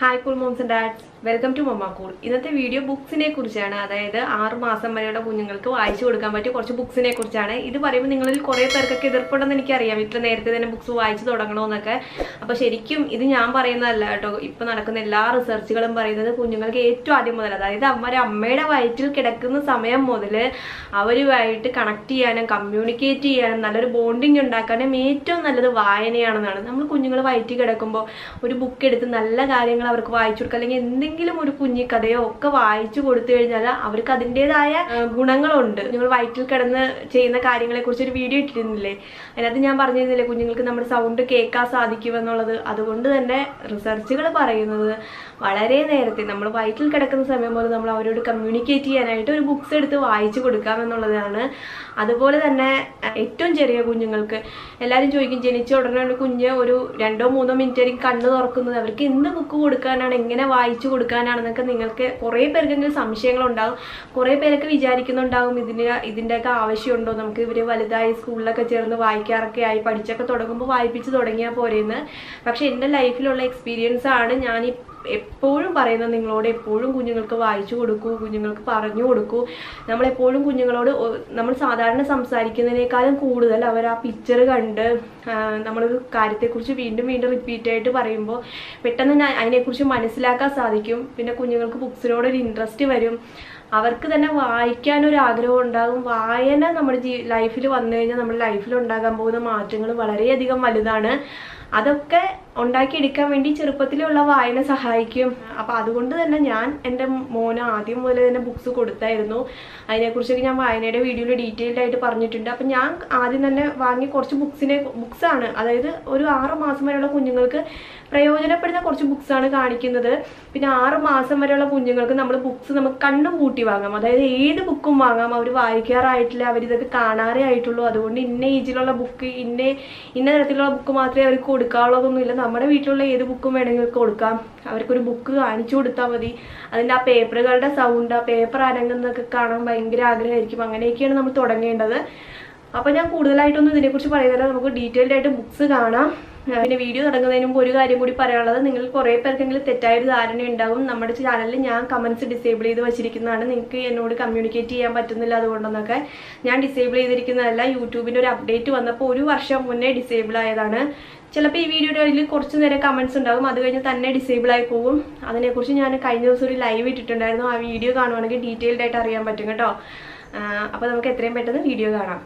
hi cool moms and dads welcome to Mammacool ഇന്നത്തെ video ബുക്സിനെ കുറിച്ചാണ് അതായത് ആറ് മാസം വരെയുള്ള കുഞ്ഞുങ്ങൾക്ക് വായിച്ചു കൊടുക്കാൻ പറ്റിയ കുറച്ച് ബുക്സിനെ കുറിച്ചാണ് ഇത് പറയുമ്പോൾ നിങ്ങളിൽ കുറേ പേർക്കൊക്കെ എതിർപ്പുണ്ടെന്ന് എനിക്കറിയാം ഇത്ര നേരത്തെ തന്നെ ബുക്സ് വായിച്ചു തുടങ്ങണമെന്നൊക്കെ അപ്പോൾ ശരിക്കും ഇത് ഞാൻ പറയുന്നതല്ല കേട്ടോ ഇപ്പം നടക്കുന്ന എല്ലാ റിസർച്ചുകളും പറയുന്നത് കുഞ്ഞുങ്ങൾക്ക് ഏറ്റവും ആദ്യം മുതൽ അതായത് അമ്മ അമ്മയുടെ വയറ്റിൽ കിടക്കുന്ന സമയം മുതൽ അവരുമായിട്ട് കണക്ട് ചെയ്യാനും കമ്മ്യൂണിക്കേറ്റ് ചെയ്യാനും നല്ലൊരു ബോണ്ടിങ് ഉണ്ടാക്കാനും ഏറ്റവും നല്ലത് വായനയാണെന്നാണ് നമ്മൾ കുഞ്ഞുങ്ങൾ വയറ്റിൽ കിടക്കുമ്പോൾ ഒരു ബുക്ക് എടുത്ത് നല്ല കാര്യങ്ങൾ അവർക്ക് വായിച്ചു കൊടുക്കുക അല്ലെങ്കിൽ എന്തെങ്കിലും ഒരു കുഞ്ഞി കഥയോ ഒക്കെ വായിച്ചു കൊടുത്തു കഴിഞ്ഞാൽ അവർക്ക് അതിൻ്റെതായ ഗുണങ്ങളുണ്ട് നിങ്ങൾ വയറ്റിൽ കിടന്ന് ചെയ്യുന്ന കാര്യങ്ങളെ കുറിച്ച് ഒരു വീഡിയോ ഇട്ടിരുന്നില്ലേ അതിനകത്ത് ഞാൻ പറഞ്ഞിരുന്നില്ലേ കുഞ്ഞുങ്ങൾക്ക് നമ്മുടെ സൗണ്ട് കേൾക്കാൻ സാധിക്കുമെന്നുള്ളത് അതുകൊണ്ട് തന്നെ റിസർച്ചുകൾ പറയുന്നത് വളരെ നേരത്തെ നമ്മൾ വയറ്റിൽ കിടക്കുന്ന സമയം പോലെ നമ്മൾ അവരോട് കമ്മ്യൂണിക്കേറ്റ് ചെയ്യാനായിട്ട് ഒരു ബുക്സ് എടുത്ത് വായിച്ചു കൊടുക്കാമെന്നുള്ളതാണ് അതുപോലെ തന്നെ അഹ് ഏറ്റവും ചെറിയ കുഞ്ഞുങ്ങൾക്ക് എല്ലാവരും ചോദിക്കും ജനിച്ച ഉടനെ ഒരു കുഞ്ഞ് ഒരു രണ്ടോ മൂന്നോ മിനിറ്റ് ആയിരിക്കും കണ്ണ് തുറക്കുന്നത് അവർക്ക് എന്ത് ബുക്ക് കൊടുക്കാനാണ് എങ്ങനെ വായിച്ചു കൊടുക്കാനാണെന്നൊക്കെ നിങ്ങൾക്ക് കുറേ പേർക്കെങ്കിലും സംശയങ്ങളുണ്ടാകും കുറേ പേരൊക്കെ വിചാരിക്കുന്നുണ്ടാകും ഇതിന് ഇതിൻ്റെയൊക്കെ ആവശ്യമുണ്ടോ നമുക്ക് ഇവർ വലുതായി സ്കൂളിലൊക്കെ ചേർന്ന് വായിക്കാറൊക്കെ ആയി പഠിച്ചൊക്കെ തുടങ്ങുമ്പോൾ വായിപ്പിച്ച് തുടങ്ങിയാൽ പോരെയെന്ന് പക്ഷേ എൻ്റെ ലൈഫിലുള്ള എക്സ്പീരിയൻസ് ആണ് ഞാൻ ഈ എപ്പോഴും പറയുന്നത് നിങ്ങളോട് എപ്പോഴും കുഞ്ഞുങ്ങൾക്ക് വായിച്ചു കൊടുക്കൂ കുഞ്ഞുങ്ങൾക്ക് പറഞ്ഞു കൊടുക്കൂ നമ്മളെപ്പോഴും കുഞ്ഞുങ്ങളോട് ഒ- നമ്മൾ സാധാരണ സംസാരിക്കുന്നതിനേക്കാളും കൂടുതൽ അവർ ആ പിക്ചർ കണ്ട് ആ, നമ്മളൊരു കാര്യത്തെക്കുറിച്ച് വീണ്ടും വീണ്ടും റിപ്പീറ്റ് ആയിട്ട് പറയുമ്പോൾ പെട്ടെന്ന് തന്നെ അതിനെക്കുറിച്ച് മനസ്സിലാക്കാൻ സാധിക്കും പിന്നെ കുഞ്ഞുങ്ങൾക്ക് ബുക്സിനോട് ഒരു ഇൻട്രസ്റ്റ് വരും അവർക്ക് തന്നെ വായിക്കാനൊരു ആഗ്രഹം ഉണ്ടാകും വായന നമ്മുടെ ജീ ലൈഫിൽ വന്നു കഴിഞ്ഞാൽ നമ്മുടെ ലൈഫിൽ ഉണ്ടാകാൻ പോകുന്ന മാറ്റങ്ങൾ വളരെയധികം വലുതാണ് അതൊക്കെ ഉണ്ടാക്കിയെടുക്കാൻ വേണ്ടി ചെറുപ്പത്തിലുള്ള വായന സഹായിക്കും അപ്പോൾ അതുകൊണ്ട് തന്നെ ഞാൻ എൻ്റെ മോന് ആദ്യം മുതൽ തന്നെ ബുക്സ് കൊടുത്തായിരുന്നു അതിനെക്കുറിച്ചൊക്കെ ഞാൻ വായനയുടെ വീഡിയോയിൽ ഡീറ്റെയിൽഡ് ആയിട്ട് പറഞ്ഞിട്ടുണ്ട് അപ്പം ഞാൻ ആദ്യം തന്നെ വാങ്ങി കുറച്ച് ബുക്സിനെ ബുക്സാണ് അതായത് ഒരു ആറ് മാസം വരെയുള്ള കുഞ്ഞുങ്ങൾക്ക് പ്രയോജനപ്പെടുന്ന കുറച്ച് ബുക്സാണ് കാണിക്കുന്നത് പിന്നെ ആറ് മാസം വരെയുള്ള കുഞ്ഞുങ്ങൾക്ക് നമ്മൾ ബുക്സ് നമുക്ക് കണ്ണും പൂട്ടി വാങ്ങാം അതായത് ഏത് ബുക്കും വാങ്ങാം അവർ വായിക്കാറായിട്ടില്ല അവരിതൊക്കെ കാണാറേ ആയിട്ടുള്ളൂ അതുകൊണ്ട് ഇന്ന ഏജിലുള്ള ബുക്ക് ഇന്ന ഇന്ന തരത്തിലുള്ള ബുക്ക് മാത്രമേ അവർക്ക് കൊടുക്കാനുള്ളതൊന്നുമില്ല നമ്മുടെ വീട്ടിലുള്ള ഏത് ബുക്കും വേണമെങ്കിൽ കൊടുക്കാം അവർക്കൊരു ബുക്ക് കാണിച്ചു കൊടുത്താൽ മതി അതിൻ്റെ ആ പേപ്പറുകളുടെ സൗണ്ട് ആ പേപ്പർ അനങ്ങുന്നതൊക്കെ കാണാൻ ഭയങ്കര ആഗ്രഹമായിരിക്കും അങ്ങനെയൊക്കെയാണ് നമ്മൾ തുടങ്ങേണ്ടത് അപ്പോൾ ഞാൻ കൂടുതലായിട്ടൊന്നും ഇതിനെക്കുറിച്ച് പറയുന്നില്ല നമുക്ക് ഡീറ്റെയിൽഡ് ആയിട്ട് ബുക്സ് കാണാം ആ, പിന്നെ വീഡിയോ തുടങ്ങുന്നതിന് മുമ്പ് ഒരു കാര്യം കൂടി പറയാനുള്ളത് നിങ്ങൾ കുറേ പേർക്കെങ്കിലും തെറ്റായൊരു ധാരണ ഉണ്ടാകും നമ്മുടെ ചാനലിൽ ഞാൻ കമൻസ് ഡിസേബിൾ ചെയ്ത് വെച്ചിരിക്കുന്നതാണ് നിങ്ങൾക്ക് എന്നോട് കമ്മ്യൂണിക്കേറ്റ് ചെയ്യാൻ പറ്റുന്നില്ല അതുകൊണ്ടെന്നൊക്കെ ഞാൻ ഡിസേബിൾ ചെയ്തിരിക്കുന്നതല്ല യൂട്യൂബിൻ്റെ ഒരു അപ്ഡേറ്റ് വന്നപ്പോൾ ഒരു വർഷം മുന്നേ ഡിസേബിൾ ആയതാണ് ചിലപ്പോൾ ഈ വീഡിയോയുടെ അതിൽ കുറച്ച് നേരം കമൻസ് ഉണ്ടാകും അത് കഴിഞ്ഞ് തന്നെ ഡിസേബിൾ ആയി പോകും അതിനെക്കുറിച്ച് ഞാൻ കഴിഞ്ഞ ദിവസം ഒരു ലൈവ് ഇട്ടിട്ടുണ്ടായിരുന്നു ആ വീഡിയോ കാണുവാണെങ്കിൽ ഡീറ്റെയിൽഡ് ആയിട്ട് അറിയാൻ പറ്റും കേട്ടോ അപ്പോൾ നമുക്ക് എത്രയും പെട്ടെന്ന് വീഡിയോ കാണാം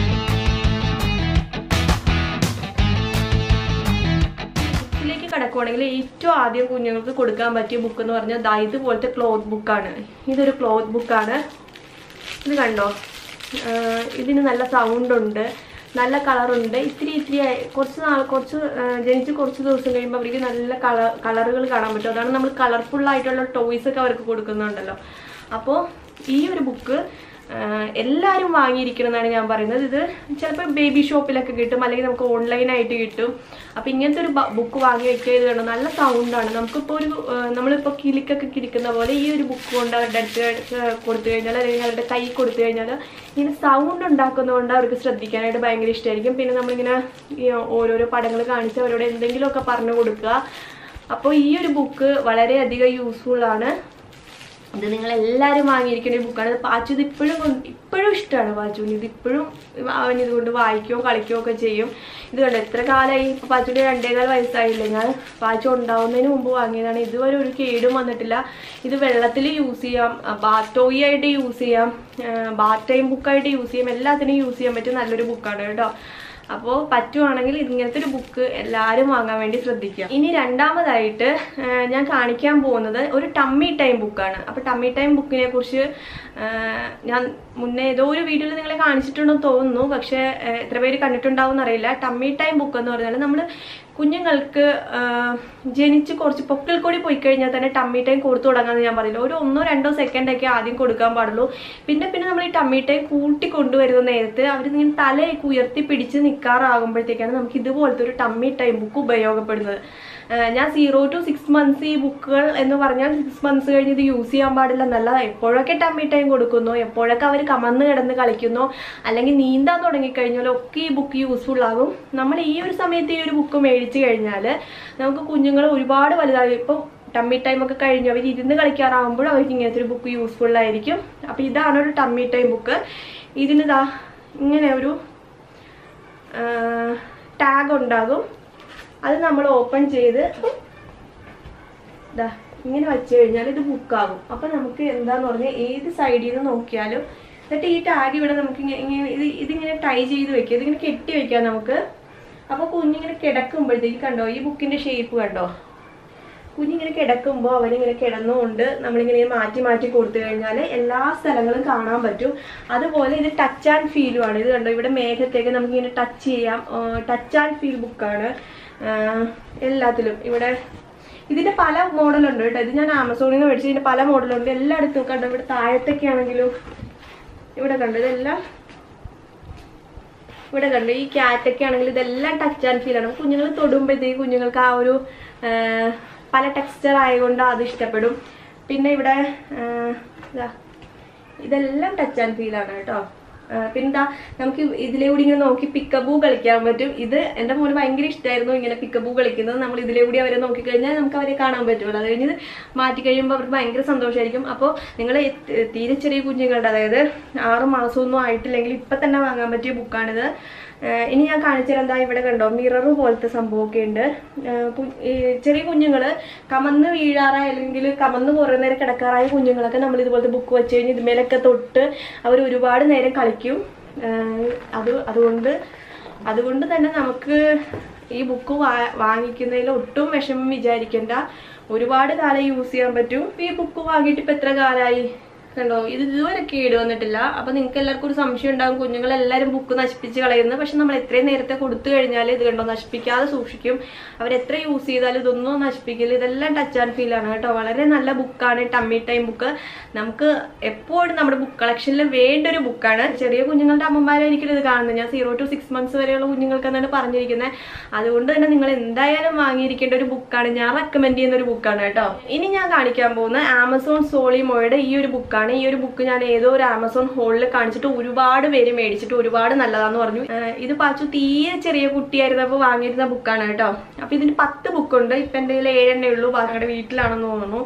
ബുക്കിലേക്ക് കിടക്കുവാണെങ്കിൽ ഏറ്റവും ആദ്യം കുഞ്ഞുങ്ങൾക്ക് കൊടുക്കാൻ പറ്റിയ ബുക്ക് എന്ന് പറഞ്ഞാൽ ദാ ഇതുപോലത്തെ ക്ലോത്ത് ബുക്കാണ് ഇതൊരു ക്ലോത്ത് ബുക്കാണ് ഇത് കണ്ടോ ആഹ് ഇതിന് നല്ല സൗണ്ട് ഉണ്ട് നല്ല കളറുണ്ട് ഇത്തിരി ഇത്തിരി ആയി- കുറച്ച് നാൾ കുറച്ച് ആഹ് ജനിച്ച് കുറച്ച് ദിവസം കഴിയുമ്പോൾ അവർക്ക് നല്ല കളർ കളറുകൾ കാണാൻ പറ്റും അതാണ് നമ്മൾ കളർഫുൾ ആയിട്ടുള്ള ടോയ്സ് ഒക്കെ അവർക്ക് കൊടുക്കുന്നുണ്ടല്ലോ അപ്പോൾ ഈ ഒരു ബുക്ക് എല്ലാവരും വാങ്ങിയിരിക്കണമെന്നാണ് ഞാൻ പറയുന്നത് ഇത് ചിലപ്പോൾ ബേബി ഷോപ്പിലൊക്കെ കിട്ടും അല്ലെങ്കിൽ നമുക്ക് ഓൺലൈനായിട്ട് കിട്ടും അപ്പോൾ ഇങ്ങനത്തെ ഒരു ബുക്ക് വാങ്ങി വെക്കുക ഇത് കണ്ടോ നല്ല സൗണ്ടാണ് നമുക്കിപ്പോൾ ഒരു ആ, നമ്മളിപ്പോൾ കിളിക്കൊക്കെ കിളിക്കുന്ന പോലെ ഈ ഒരു ബുക്ക് കൊണ്ട് അവരുടെ അടുത്ത് ആ, കൊടുത്തു കഴിഞ്ഞാൽ അല്ലെങ്കിൽ അവരുടെ കൈ കൊടുത്തു കഴിഞ്ഞാൽ ഇങ്ങനെ സൗണ്ട് ഉണ്ടാക്കുന്നതുകൊണ്ട് അവർക്ക് ശ്രദ്ധിക്കാനായിട്ട് ഭയങ്കര ഇഷ്ടമായിരിക്കും പിന്നെ നമ്മളിങ്ങനെ ഈ ഓരോരോ പടങ്ങൾ കാണിച്ച് അവരോട് എന്തെങ്കിലുമൊക്കെ പറഞ്ഞു കൊടുക്കുക അപ്പോൾ ഈ ഒരു ബുക്ക് വളരെയധികം യൂസ്ഫുൾ ആണ് ഇത് നിങ്ങൾ എല്ലാവരും വാങ്ങിയിരിക്കുന്ന ഒരു ബുക്കാണ് പാച്ചു ഇത് ഇപ്പോഴും കൊണ്ട്- ഇപ്പോഴും ഇഷ്ടമാണ് പാച്ചുവിന് ഇത് ഇപ്പോഴും അവൻ ഇതുകൊണ്ട് വായിക്കുകയോ കളിക്കുകയോ ഒക്കെ ചെയ്യും ഇത് കണ്ടോ എത്ര കാലമായി ഇപ്പോൾ പാച്ചുവിന് രണ്ടേകാൽ വയസ്സായില്ലേ ഞാൻ പാച്ചു ഉണ്ടാവുന്നതിന് മുമ്പ് വാങ്ങിയതാണ് ഇതുവരെ ഒരു കേടും വന്നിട്ടില്ല ഇത് വെള്ളത്തിൽ യൂസ് ചെയ്യാം ബാത്ത് ടോയ് ആയിട്ട് യൂസ് ചെയ്യാം ബാത്ത് ടൈം ബുക്കായിട്ട് യൂസ് ചെയ്യാം എല്ലാത്തിനും യൂസ് ചെയ്യാൻ പറ്റിയ നല്ലൊരു ബുക്കാണ് കേട്ടോ അപ്പോൾ പറ്റുവാണെങ്കിൽ ഇങ്ങനത്തെ ഒരു ബുക്ക് എല്ലാവരും വാങ്ങാൻ വേണ്ടി ശ്രദ്ധിക്കുക ഇനി രണ്ടാമതായിട്ട് ആ, ഞാൻ കാണിക്കാൻ പോകുന്നത് ഒരു ടമ്മി ടൈം ബുക്കാണ് അപ്പോൾ ടമ്മി ടൈം ബുക്കിനെ കുറിച്ച് ആ, ഞാൻ മുന്നേ ഏതോ ഒരു വീഡിയോയിൽ നിങ്ങളെ കാണിച്ചിട്ടുണ്ടെന്ന് തോന്നുന്നു പക്ഷേ ആ, എത്ര പേര് കണ്ടിട്ടുണ്ടാവും എന്നറിയില്ല ടമ്മി ടൈം ബുക്ക് എന്ന് പറഞ്ഞാൽ നമ്മൾ കുഞ്ഞുങ്ങൾക്ക് ആ, ജനിച്ച് കുറച്ച് പൊക്കിൽ കൂടി പോയി കഴിഞ്ഞാൽ തന്നെ ടമ്മി ടൈം കൊടുത്തു തുടങ്ങാമെന്ന് ഞാൻ പറയില്ല ഒരു ഒന്നോ രണ്ടോ സെക്കൻഡ് ഒക്കെ ആദ്യം കൊടുക്കാൻ പാടുള്ളൂ പിന്നെ പിന്നെ നമ്മൾ ഈ ടമ്മി ടൈം കൂട്ടി കൊണ്ടുവരുന്ന നേരത്ത് അവർ ഇങ്ങനെ തലയൊക്കെ ഉയർത്തി പിടിച്ച് നിൽക്കാറാകുമ്പോഴത്തേക്കാണ് നമുക്ക് ഇതുപോലത്തെ ഒരു ടമ്മി ടൈം ബുക്ക് ഉപയോഗപ്പെടുന്നത് ആ, ഞാൻ സീറോ ടു സിക്സ് മന്ത്സ് ഈ ബുക്കുകൾ എന്ന് പറഞ്ഞാൽ സിക്സ് മന്ത്സ് കഴിഞ്ഞ് ഇത് യൂസ് ചെയ്യാൻ പാടില്ല എന്നല്ല എപ്പോഴൊക്കെ ടമ്മി ടൈം കൊടുക്കുന്നു എപ്പോഴൊക്കെ അവർ കമന്ന് കിടന്ന് കളിക്കുന്നു അല്ലെങ്കിൽ നീന്താൻ തുടങ്ങിക്കഴിഞ്ഞാലോ ഒക്കെ ഈ ബുക്ക് യൂസ്ഫുൾ ആകും നമ്മൾ ഈ ഒരു സമയത്ത് ഈ ഒരു ബുക്ക് മേടിച്ചു കഴിഞ്ഞാൽ നമുക്ക് കുഞ്ഞുങ്ങൾ ഒരുപാട് വലുതായി ഇപ്പോൾ ടമ്മി ടൈം ഒക്കെ കഴിഞ്ഞ് അവർ ഇരുന്ന് കളിക്കാറാകുമ്പോൾ അവർക്ക് ഇങ്ങനത്തെ ഒരു ബുക്ക് യൂസ്ഫുൾ ആയിരിക്കും അപ്പോൾ ഇതാണ് ഒരു ടമ്മി ടൈം ബുക്ക് ഇതിനിതാ ഇങ്ങനെ ഒരു ടാഗ് ഉണ്ടാകും അത് നമ്മൾ ഓപ്പൺ ചെയ്ത് ദാ ഇങ്ങനെ വെച്ച് കഴിഞ്ഞാൽ ഇത് ബുക്കാകും അപ്പൊ നമുക്ക് എന്താന്ന് പറഞ്ഞാൽ ഏത് സൈഡിൽ നിന്ന് നോക്കിയാലും എന്നിട്ട് ഈ ടാഗ് ഇവിടെ നമുക്ക് ഇങ്ങനെ ഇങ്ങനെ ഇത് ഇതിങ്ങനെ ടൈ ചെയ്ത് വെക്കുക ഇതിങ്ങനെ കെട്ടി വെക്കാം നമുക്ക് അപ്പൊ കുഞ്ഞിങ്ങനെ കിടക്കുമ്പോഴത്തേക്ക് കണ്ടോ ഈ ബുക്കിന്റെ ഷേപ്പ് കണ്ടോ കുഞ്ഞിങ്ങനെ കിടക്കുമ്പോൾ അവനിങ്ങനെ കിടന്നുകൊണ്ട് നമ്മളിങ്ങനെ മാറ്റി മാറ്റി കൊടുത്തു കഴിഞ്ഞാൽ എല്ലാ സ്ഥലങ്ങളും കാണാൻ പറ്റും അതുപോലെ ഇത് ടച്ച് ആൻഡ് ഫീലും ആണ് ഇത് കണ്ടോ ഇവിടെ മേഘത്തേക്ക് നമുക്കിങ്ങനെ ടച്ച് ചെയ്യാം ടച്ച് ആൻഡ് ഫീൽ ബുക്കാണ് എല്ലാത്തിലും ഇവിടെ ഇതിന്റെ പല മോഡലുണ്ട് കേട്ടോ ഇത് ഞാൻ ആമസോണിൽ നിന്ന് മേടിച്ചു ഇതിന്റെ പല മോഡലുണ്ട് എല്ലായിടത്തും കണ്ടോ ഇവിടെ താഴത്തൊക്കെ ആണെങ്കിലും ഇവിടെ കണ്ടോ ഇതെല്ലാം ഇവിടെ കണ്ടു ഈ ക്യാറ്റൊക്കെ ആണെങ്കിൽ ഇതെല്ലാം ടച്ച് ആൻഡ് ഫീൽ ആണ് കുഞ്ഞുങ്ങൾ തൊടുമ്പോഴത്തേക്ക് കുഞ്ഞുങ്ങൾക്ക് ആ ഒരു ആ, പല ടെക്സ്ചർ ആയതുകൊണ്ട് അത് ഇഷ്ടപ്പെടും പിന്നെ ഇവിടെ ആ, ഇതാ ഇതെല്ലാം ടച്ച് ആൻഡ് ഫീൽ ആണ് കേട്ടോ ആ, പിന്നെന്താ നമുക്ക് ഇതിലെ കൂടി ഇങ്ങനെ നോക്കി പിക്കബൂ കളിക്കാൻ പറ്റും ഇത് എൻ്റെ മോന് ഭയങ്കര ഇഷ്ടമായിരുന്നു ഇങ്ങനെ പിക്കബൂ കളിക്കുന്നത് നമ്മൾ ഇതിലെ കൂടി അവരെ നോക്കിക്കഴിഞ്ഞാൽ നമുക്ക് അവരെ കാണാൻ പറ്റുമല്ലോ അത് കഴിഞ്ഞ് മാറ്റി കഴിയുമ്പോൾ അവർക്ക് ഭയങ്കര സന്തോഷമായിരിക്കും അപ്പോൾ നിങ്ങൾ തീരെ ചെറിയ കുഞ്ഞുങ്ങളുടെ അതായത് ആറ് മാസമൊന്നും ആയിട്ടില്ലെങ്കിൽ ഇപ്പം തന്നെ വാങ്ങാൻ പറ്റിയ ബുക്കാണിത് ആഹ് ഇനി ഞാൻ കാണിച്ചു തരാം എന്താ ഇവിടെ കണ്ടോ മിറർ പോലത്തെ സംഭവമൊക്കെ ഉണ്ട് ആഹ് കു- ഈ ചെറിയ കുഞ്ഞുങ്ങൾ കമന്ന് വീഴാറായ അല്ലെങ്കിൽ കമന്ന് കുറേ നേരം കിടക്കാറായ കുഞ്ഞുങ്ങളൊക്കെ നമ്മൾ ഇതുപോലത്തെ ബുക്ക് വെച്ച് കഴിഞ്ഞ് ഇതുമേലൊക്കെ തൊട്ട് അവർ ഒരുപാട് നേരം കളിക്കും ആഹ് അത് അതുകൊണ്ട് അതുകൊണ്ട് തന്നെ നമുക്ക് ഈ ബുക്ക് വാ വാങ്ങിക്കുന്നതിൽ ഒട്ടും വിഷമം വിചാരിക്കേണ്ട ഒരുപാട് കാലം യൂസ് ചെയ്യാൻ പറ്റും ഇപ്പൊ ഈ ബുക്ക് വാങ്ങിയിട്ട് ഇപ്പൊ എത്ര കാലമായി കണ്ടോ ഇത് ഇതുവരെ കേട് വന്നിട്ടില്ല അപ്പൊ നിങ്ങൾക്ക് എല്ലാവർക്കും ഒരു സംശയം ഉണ്ടാകും കുഞ്ഞുങ്ങൾ എല്ലാവരും ബുക്ക് നശിപ്പിച്ച് കളയുന്നത് പക്ഷെ നമ്മൾ എത്രയും നേരത്തെ കൊടുത്തു കഴിഞ്ഞാൽ ഇത് കണ്ടോ നശിപ്പിക്കാതെ സൂക്ഷിക്കും അവർ എത്ര യൂസ് ചെയ്താലും ഇതൊന്നും നശിപ്പിക്കില്ല ഇതെല്ലാം ടച്ച് ആൻഡ് ഫീൽ ആണ് കേട്ടോ വളരെ നല്ല ബുക്കാണ് ടമ്മി ടൈം ബുക്ക് നമുക്ക് എപ്പോഴും നമ്മുടെ ബുക്ക് കളക്ഷനിൽ വേണ്ട ഒരു ബുക്കാണ് ചെറിയ കുഞ്ഞുങ്ങളുടെ അമ്മമാരായിരിക്കും ഇത് കാണുന്നത് ഞാൻ സീറോ ടു സിക്സ് മന്ത്സ് വരെയുള്ള കുഞ്ഞുങ്ങൾക്ക് എന്നാണ് പറഞ്ഞിരിക്കുന്നത് അതുകൊണ്ട് തന്നെ നിങ്ങൾ എന്തായാലും വാങ്ങിയിരിക്കേണ്ട ഒരു ബുക്കാണ് ഞാൻ റെക്കമെൻഡ് ചെയ്യുന്ന ഒരു ബുക്കാണ് കേട്ടോ ഇനി ഞാൻ കാണിക്കാൻ പോകുന്ന ആമസോൺ സോളിമോയുടെ ഈ ഒരു ബുക്കാണ് ഈ ഒരു ബുക്ക് ഞാൻ ഏതോ ഒരു ആമസോൺ ഹോളിൽ കാണിച്ചിട്ട് ഒരുപാട് പേര് മേടിച്ചിട്ട് ഒരുപാട് നല്ലതാന്ന് പറഞ്ഞു ആഹ് ഇത് പാച്ചു തീരെ ചെറിയ കുട്ടിയായിരുന്നപ്പോൾ വാങ്ങിയിരുന്ന ബുക്കാണ് കേട്ടോ അപ്പൊ ഇതിന് പത്ത് ബുക്കുണ്ട് ഇപ്പൊ എൻ്റെ കയ്യിൽ ഏഴെണ്ണേ ഉള്ളൂ ഞങ്ങളുടെ വീട്ടിലാണെന്ന് തോന്നുന്നു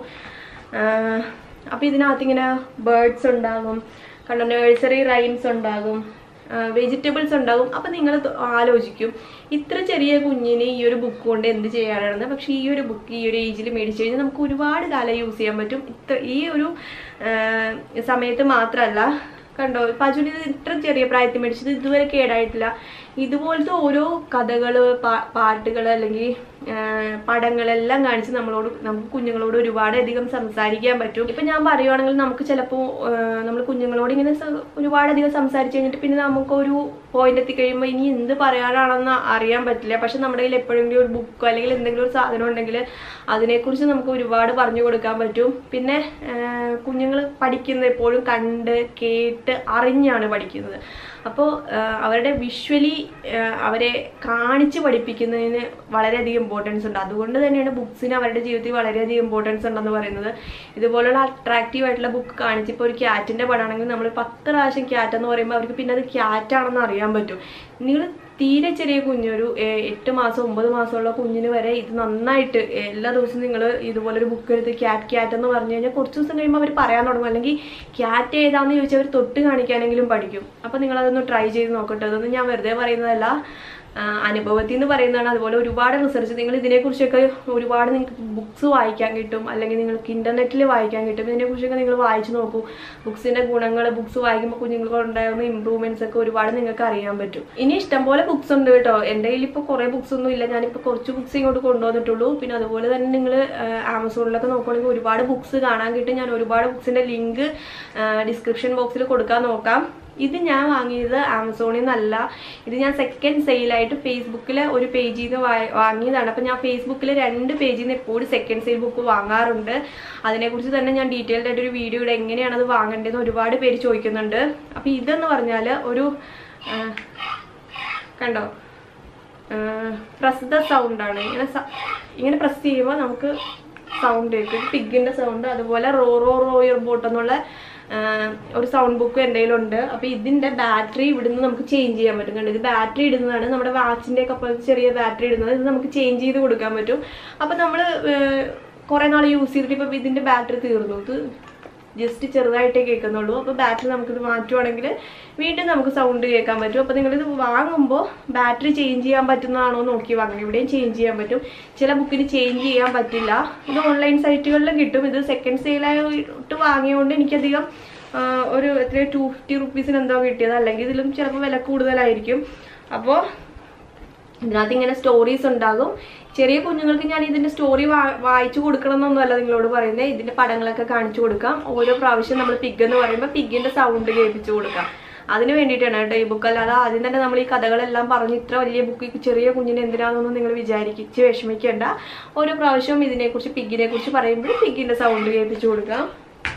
ആഹ് അപ്പൊ ഇതിനകത്ത് ഇങ്ങനെ ബേർഡ്സ് ഉണ്ടാകും കണ്ടോ നഴ്സറി റൈംസ് ഉണ്ടാകും വെജിറ്റബിൾസ് ഉണ്ടാകും അപ്പം നിങ്ങൾ ആലോചിക്കും ഇത്ര ചെറിയ കുഞ്ഞിന് ഈ ഒരു ബുക്ക് കൊണ്ട് എന്ത് ചെയ്യാനാണെന്ന് പക്ഷേ ഈ ഒരു ബുക്ക് ഈ ഒരു ഏജിൽ മേടിച്ചു കഴിഞ്ഞാൽ നമുക്ക് ഒരുപാട് കാലം യൂസ് ചെയ്യാൻ പറ്റും ഇത്ര ഈ ഒരു ആ, സമയത്ത് മാത്രമല്ല കണ്ടോ പജുന് ഇത് ഇത്ര ചെറിയ പ്രായത്തിൽ മേടിച്ചത് ഇതുവരെ കേടായിട്ടില്ല ഇതുപോലത്തെ ഓരോ കഥകൾ പാട്ടുകൾ അല്ലെങ്കിൽ പടങ്ങളെല്ലാം കാണിച്ച് നമ്മളോട് നമുക്ക് കുഞ്ഞുങ്ങളോട് ഒരുപാട് അധികം സംസാരിക്കാൻ പറ്റും ഇപ്പം ഞാൻ പറയുവാണെങ്കിൽ നമുക്ക് ചിലപ്പോൾ നമ്മൾ കുഞ്ഞുങ്ങളോട് ഇങ്ങനെ സ- ഒരുപാടധികം സംസാരിച്ച് കഴിഞ്ഞിട്ട് പിന്നെ നമുക്കൊരു പോയിന്റ് എത്തിക്കഴിയുമ്പോൾ ഇനി എന്ത് പറയാനാണെന്ന് അറിയാൻ പറ്റില്ല പക്ഷെ നമ്മുടെ കയ്യിൽ എപ്പോഴെങ്കിലും ഒരു ബുക്കോ അല്ലെങ്കിൽ എന്തെങ്കിലും ഒരു സാധനം ഉണ്ടെങ്കിൽ അതിനെക്കുറിച്ച് നമുക്ക് ഒരുപാട് പറഞ്ഞു കൊടുക്കാൻ പറ്റും പിന്നെ കുഞ്ഞുങ്ങൾ പഠിക്കുന്നത് എപ്പോഴും കണ്ട് കേട്ട് അറിഞ്ഞാണ് പഠിക്കുന്നത് അപ്പോൾ അവരുടെ വിഷ്വലി അവരെ കാണിച്ച് പഠിപ്പിക്കുന്നതിന് വളരെയധികം ഇമ്പോർട്ടൻസ് ഉണ്ട് അതുകൊണ്ട് തന്നെയാണ് ബുക്സിന് അവരുടെ ജീവിതത്തിൽ വളരെയധികം ഇമ്പോർട്ടൻസ് ഉണ്ടെന്ന് പറയുന്നത് ഇതുപോലുള്ള അട്രാക്റ്റീവ് ആയിട്ടുള്ള ബുക്ക് കാണിച്ച് ഇപ്പോൾ ഒരു ക്യാറ്റിൻ്റെ പടമാണെങ്കിൽ നമ്മൾ പത്ത് പ്രാവശ്യം ക്യാറ്റ് എന്ന് പറയുമ്പോൾ അവർക്ക് പിന്നെ അത് ക്യാറ്റാണെന്ന് അറിയാൻ പറ്റും നിങ്ങൾ തീരെ ചെറിയ കുഞ്ഞൊരു ഏഹ്, എട്ട് മാസം ഒമ്പത് മാസമുള്ള കുഞ്ഞിന് വരെ ഇത് നന്നായിട്ട് എല്ലാ ദിവസവും നിങ്ങൾ ഇതുപോലൊരു ബുക്ക് എടുത്ത് ക്യാറ്റ് ക്യാറ്റ് എന്ന് പറഞ്ഞു കഴിഞ്ഞാൽ കുറച്ച് ദിവസം കഴിയുമ്പോൾ അവർ പറയാൻ തുടങ്ങും അല്ലെങ്കിൽ ക്യാറ്റ് ഏതാണെന്ന് ചോദിച്ചാൽ അവർ തൊട്ട് കാണിക്കാനെങ്കിലും പഠിക്കും അപ്പോൾ നിങ്ങളതൊന്ന് ട്രൈ ചെയ്ത് നോക്കട്ടെ അതൊന്നും ഞാൻ വെറുതെ പറയുന്നതല്ല ആ, അനുഭവത്തിൽ നിന്ന് പറയുന്നതാണ് അതുപോലെ ഒരുപാട് റിസർച്ച് നിങ്ങൾ ഇതിനെക്കുറിച്ചൊക്കെ ഒരുപാട് നിങ്ങൾക്ക് ബുക്സ് വായിക്കാൻ കിട്ടും അല്ലെങ്കിൽ നിങ്ങൾക്ക് ഇന്റർനെറ്റിൽ വായിക്കാൻ കിട്ടും ഇതിനെക്കുറിച്ചൊക്കെ നിങ്ങൾ വായിച്ചു നോക്കൂ ബുക്സിന്റെ ഗുണങ്ങൾ ബുക്സ് വായിക്കുമ്പോൾ കുഞ്ഞുങ്ങൾക്ക് ഉണ്ടാകുന്ന ഇമ്പ്രൂവ്മെന്റ്സ് ഒക്കെ ഒരുപാട് നിങ്ങൾക്ക് അറിയാൻ പറ്റും ഇനി ഇഷ്ടംപോലെ ബുക്സ് ഉണ്ട് കേട്ടോ എൻ്റെ കയ്യിൽ ഇപ്പോൾ കുറേ ബുക്സ് ഒന്നും ഇല്ല ഞാനിപ്പോൾ കുറച്ച് ബുക്സ് ഇങ്ങോട്ട് കൊണ്ടുവന്നിട്ടുള്ളൂ പിന്നെ അതുപോലെ തന്നെ നിങ്ങൾ ആമസോണിലൊക്കെ നോക്കുകയാണെങ്കിൽ ഒരുപാട് ബുക്സ് കാണാൻ കിട്ടും ഞാൻ ഒരുപാട് ബുക്സിന്റെ ലിങ്ക് ഡിസ്ക്രിപ്ഷൻ ബോക്സിൽ കൊടുക്കാൻ നോക്കാം ഇത് ഞാൻ വാങ്ങിയത് ആമസോണിൽ നിന്നല്ല ഇത് ഞാൻ സെക്കൻഡ് സെയിലായിട്ട് ഫേസ്ബുക്കിൽ ഒരു പേജിൽ നിന്ന് വാങ്ങിയതാണ് അപ്പം ഞാൻ ഫേസ്ബുക്കിൽ രണ്ട് പേജിൽ നിന്ന് എപ്പോഴും സെക്കൻഡ് സെയിൽ ബുക്ക് വാങ്ങാറുണ്ട് അതിനെക്കുറിച്ച് തന്നെ ഞാൻ ഡീറ്റെയിൽഡ് ആയിട്ട് ഒരു വീഡിയോ ഇവിടെ എങ്ങനെയാണ് അത് വാങ്ങേണ്ടതെന്ന് ഒരുപാട് പേര് ചോദിക്കുന്നുണ്ട് അപ്പം ഇതെന്ന് പറഞ്ഞാൽ ഒരു ആ, കണ്ടോ പ്രസ് സൗണ്ടാണ് ഇങ്ങനെ സ- ഇങ്ങനെ പ്രസ് ചെയ്യുമ്പോൾ നമുക്ക് സൗണ്ട് കേൾക്കും പിഗിന്റെ സൗണ്ട് അതുപോലെ row row row your boat എന്നുള്ള ആ, ഒരു സൗണ്ട് ബുക്ക് എൻ്റെ കയ്യിലുണ്ട് അപ്പോൾ ഇതിന്റെ ബാറ്ററി ഇവിടുന്ന് നമുക്ക് ചേഞ്ച് ചെയ്യാൻ പറ്റും കണ്ടോ ഇത് ബാറ്ററി ഇടുന്നതാണ് നമ്മുടെ വാച്ചിന്റെ ഒക്കെ പോലെ ചെറിയ ബാറ്ററി ഇടുന്നത് ഇത് നമുക്ക് ചേഞ്ച് ചെയ്ത് കൊടുക്കാൻ പറ്റും അപ്പോൾ നമ്മൾ കുറേ നാൾ യൂസ് ചെയ്തിട്ട് ഇപ്പം ഇതിൻ്റെ ബാറ്ററി തീർന്നു ഇത് ജസ്റ്റ് ചെറുതായിട്ടേ കേൾക്കുന്നുള്ളൂ അപ്പോൾ ബാറ്ററി നമുക്കിത് മാറ്റുവാണെങ്കിൽ വീണ്ടും നമുക്ക് സൗണ്ട് കേൾക്കാൻ പറ്റും അപ്പോൾ നിങ്ങളിത് വാങ്ങുമ്പോൾ ബാറ്ററി ചേഞ്ച് ചെയ്യാൻ പറ്റുന്നതാണോ എന്ന് നോക്കി വാങ്ങണം ഇവിടെയും ചേഞ്ച് ചെയ്യാൻ പറ്റും ചില ബുക്കിന് ചേഞ്ച് ചെയ്യാൻ പറ്റില്ല ഇത് ഓൺലൈൻ സൈറ്റുകളിലും കിട്ടും ഇത് സെക്കൻഡ് സെയിലായിട്ട് വാങ്ങിയതുകൊണ്ട് എനിക്കധികം ആ, ഒരു എത്ര ടു ഫിഫ്റ്റി റുപ്പീസിന് എന്തോ കിട്ടിയത് അല്ലെങ്കിൽ ഇതിലും ചിലപ്പോൾ വില കൂടുതലായിരിക്കും അപ്പോൾ ഇതിനകത്ത് ഇങ്ങനെ സ്റ്റോറീസ് ഉണ്ടാകും ചെറിയ കുഞ്ഞുങ്ങൾക്ക് ഞാൻ ഇതിന്റെ സ്റ്റോറി വായിച്ചു കൊടുക്കണം എന്നൊന്നുമല്ല നിങ്ങളോട് പറയുന്നത് ഇതിന്റെ പടങ്ങളൊക്കെ കാണിച്ചു കൊടുക്കാം ഓരോ പ്രാവശ്യം നമ്മൾ പിഗ് എന്ന് പറയുമ്പോൾ പിഗിന്റെ സൗണ്ട് കേൾപ്പിച്ചു കൊടുക്കാം അതിന് വേണ്ടിയിട്ടാണ് കേട്ടോ ഈ ബുക്ക് അല്ലാതെ ആദ്യം തന്നെ നമ്മൾ ഈ കഥകളെല്ലാം പറഞ്ഞ് ഇത്ര വലിയ ബുക്ക് ചെറിയ കുഞ്ഞിന് എന്തിനാണെന്നൊന്നും നിങ്ങൾ വിചാരിച്ച് വിഷമിക്കേണ്ട ഓരോ പ്രാവശ്യവും ഇതിനെക്കുറിച്ച് പിഗിനെ കുറിച്ച് പറയുമ്പോൾ പിഗിന്റെ സൗണ്ട് കേൾപ്പിച്ചു കൊടുക്കാം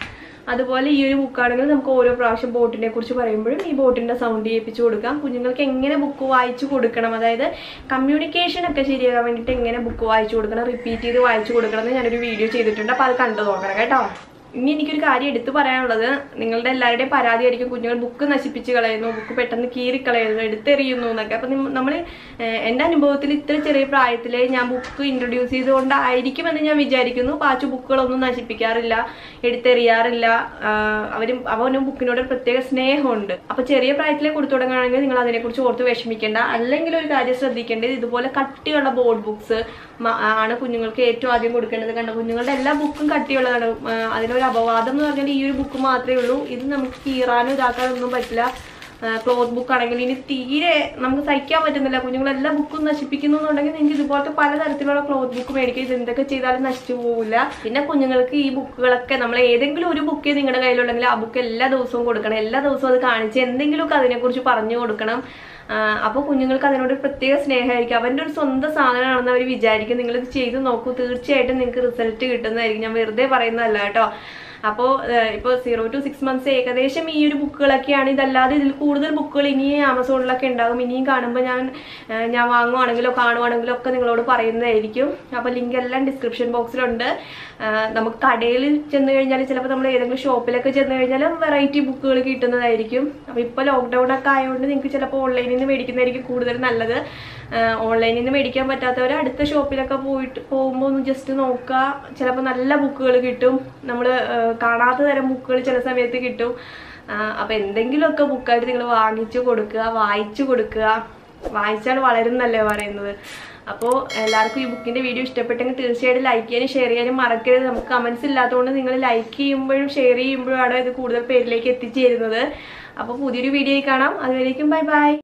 അതുപോലെ ഈ ഒരു ബുക്കാണെങ്കിൽ നമുക്ക് ഓരോ പ്രാവശ്യം ബോട്ടിനെ കുറിച്ച് പറയുമ്പോഴും ഈ ബോട്ടിന്റെ സൗണ്ട് കേൾപ്പിച്ചു കൊടുക്കാം കുഞ്ഞുങ്ങൾക്ക് എങ്ങനെ ബുക്ക് വായിച്ചു കൊടുക്കണം അതായത് കമ്മ്യൂണിക്കേഷൻ ഒക്കെ ശരിയാകാൻ വേണ്ടിയിട്ട് എങ്ങനെ ബുക്ക് വായിച്ചു കൊടുക്കണം റിപ്പീറ്റ് ചെയ്ത് വായിച്ചു കൊടുക്കണം എന്ന് ഞാനൊരു വീഡിയോ ചെയ്തിട്ടുണ്ട് അപ്പോൾ അത് കണ്ടു നോക്കണം കേട്ടോ ഇനി എനിക്കൊരു കാര്യം എടുത്തു പറയാനുള്ളത് നിങ്ങളുടെ എല്ലാവരുടെയും പരാതിയായിരിക്കും കുഞ്ഞുങ്ങൾ ബുക്ക് നശിപ്പിച്ച് കളയുന്നു ബുക്ക് പെട്ടെന്ന് കീറിക്കളയുന്നു എടുത്തെറിയുന്നു എന്നൊക്കെ അപ്പം നമ്മൾ എൻ്റെ അനുഭവത്തിൽ ഇത്ര ചെറിയ പ്രായത്തിലേ ഞാൻ ബുക്ക് ഇൻട്രൊഡ്യൂസ് ചെയ്തുകൊണ്ടായിരിക്കുമെന്ന് ഞാൻ വിചാരിക്കുന്നു പാച്ചു ബുക്കുകളൊന്നും നശിപ്പിക്കാറില്ല എടുത്തെറിയാറില്ല അവരും അവനും ബുക്കിനോട് ഒരു പ്രത്യേക സ്നേഹമുണ്ട് അപ്പൊ ചെറിയ പ്രായത്തിലേ കൊടുത്തു തുടങ്ങുകയാണെങ്കിൽ നിങ്ങൾ അതിനെക്കുറിച്ച് ഓർത്ത് വിഷമിക്കേണ്ട അല്ലെങ്കിൽ ഒരു കാര്യം ശ്രദ്ധിക്കേണ്ടത് ഇതുപോലെ കട്ടിയുള്ള ബോർഡ് ബുക്സ് ആണ് കുഞ്ഞുങ്ങൾക്ക് ഏറ്റവും ആദ്യം കൊടുക്കേണ്ടത് കണ്ട കുഞ്ഞുങ്ങളുടെ എല്ലാ ബുക്കും കട്ടിയുള്ളതാണ് ആ, അതിനൊരു അപവാദം എന്ന് പറഞ്ഞാൽ ഈ ഒരു ബുക്ക് മാത്രമേ ഉള്ളൂ ഇത് നമുക്ക് കീറാനോ ഇതാക്കാനൊന്നും പറ്റില്ല ക്ലോത്ത് ബുക്ക് ആണെങ്കിൽ ഇനി തീരെ നമുക്ക് സഹിക്കാൻ പറ്റുന്നില്ല കുഞ്ഞുങ്ങൾ എല്ലാ ബുക്കും നശിപ്പിക്കുന്നു എന്നുണ്ടെങ്കിൽ നിങ്ങൾക്ക് ഇതുപോലത്തെ പലതരത്തിലുള്ള ക്ലോത്ത് ബുക്ക് മേടിക്കുക ഇത് എന്തൊക്കെ ചെയ്താലും നശിച്ചു പോകില്ല പിന്നെ കുഞ്ഞുങ്ങൾക്ക് ഈ ബുക്കുകളൊക്കെ നമ്മൾ ഏതെങ്കിലും ഒരു ബുക്ക് നിങ്ങളുടെ കയ്യിലുണ്ടെങ്കിൽ ആ ബുക്ക് എല്ലാ ദിവസവും കൊടുക്കണം എല്ലാ ദിവസവും അത് കാണിച്ച് എന്തെങ്കിലുമൊക്കെ അതിനെക്കുറിച്ച് പറഞ്ഞു കൊടുക്കണം അപ്പോൾ കുഞ്ഞുങ്ങൾക്ക് അതിനോട് ഒരു പ്രത്യേക സ്നേഹമായിരിക്കും അവൻ്റെ ഒരു സ്വന്തം സാധനമാണെന്ന് അവർ വിചാരിക്കും നിങ്ങളിത് ചെയ്ത് നോക്കൂ തീർച്ചയായിട്ടും നിങ്ങൾക്ക് റിസൾട്ട് കിട്ടുന്നതായിരിക്കും ഞാൻ വെറുതെ പറയുന്നതല്ല കേട്ടോ അപ്പോൾ ഇപ്പോൾ സീറോ ടു സിക്സ് മന്ത്സ് ഏകദേശം ഈ ഒരു ബുക്കുകളൊക്കെയാണ് ഇതല്ലാതെ ഇതിൽ കൂടുതൽ ബുക്കുകൾ ഇനിയും ആമസോണിലൊക്കെ ഉണ്ടാകും ഇനിയും കാണുമ്പോൾ ഞാൻ ഏഹ്, ഞാൻ വാങ്ങുവാണെങ്കിലോ കാണുവാണെങ്കിലോ ഒക്കെ നിങ്ങളോട് പറയുന്നതായിരിക്കും അപ്പോൾ ലിങ്ക് എല്ലാം ഡിസ്ക്രിപ്ഷൻ ബോക്സിലുണ്ട് ഏഹ്, നമുക്ക് കടയിൽ ചെന്ന് കഴിഞ്ഞാൽ ചിലപ്പോൾ നമ്മൾ ഏതെങ്കിലും ഷോപ്പിലൊക്കെ ചെന്ന് കഴിഞ്ഞാൽ വെറൈറ്റി ബുക്കുകൾ കിട്ടുന്നതായിരിക്കും അപ്പോൾ ഇപ്പോൾ ലോക്ക്ഡൗൺ ഒക്കെ ആയതുകൊണ്ട് നിങ്ങൾക്ക് ചിലപ്പോൾ ഓൺലൈനിൽ നിന്ന് മേടിക്കുന്നതായിരിക്കും കൂടുതൽ നല്ലത് ഓൺലൈനിൽ നിന്ന് മേടിക്കാൻ പറ്റാത്തവർ അടുത്ത ഷോപ്പിലൊക്കെ പോയിട്ട് പോകുമ്പോൾ ഒന്ന് ജസ്റ്റ് നോക്കുക ചിലപ്പോൾ നല്ല ബുക്കുകൾ കിട്ടും നമ്മൾ കാണാത്ത തരം ബുക്കുകൾ ചില സമയത്ത് കിട്ടും അപ്പോൾ എന്തെങ്കിലുമൊക്കെ ബുക്കായിട്ട് നിങ്ങൾ വാങ്ങിച്ചു കൊടുക്കുക വായിച്ചു കൊടുക്കുക വായിച്ചാൽ വളരുന്നല്ലേ പറയുന്നത് അപ്പോൾ എല്ലാവർക്കും ഈ ബുക്കിൻ്റെ വീഡിയോ ഇഷ്ടപ്പെട്ടെങ്കിൽ തീർച്ചയായിട്ടും ലൈക്ക് ചെയ്യാനും ഷെയർ ചെയ്യാനും മറക്കരുത് നമുക്ക് കമൻസ് ഇല്ലാത്തതുകൊണ്ട് നിങ്ങൾ ലൈക്ക് ചെയ്യുമ്പോഴും ഷെയർ ചെയ്യുമ്പോഴും ആണ് ഇത് കൂടുതൽ പേരിലേക്ക് എത്തിച്ചേരുന്നത് അപ്പോൾ പുതിയൊരു വീഡിയോയിൽ കാണാം അതുവരേക്കും ബൈ ബൈ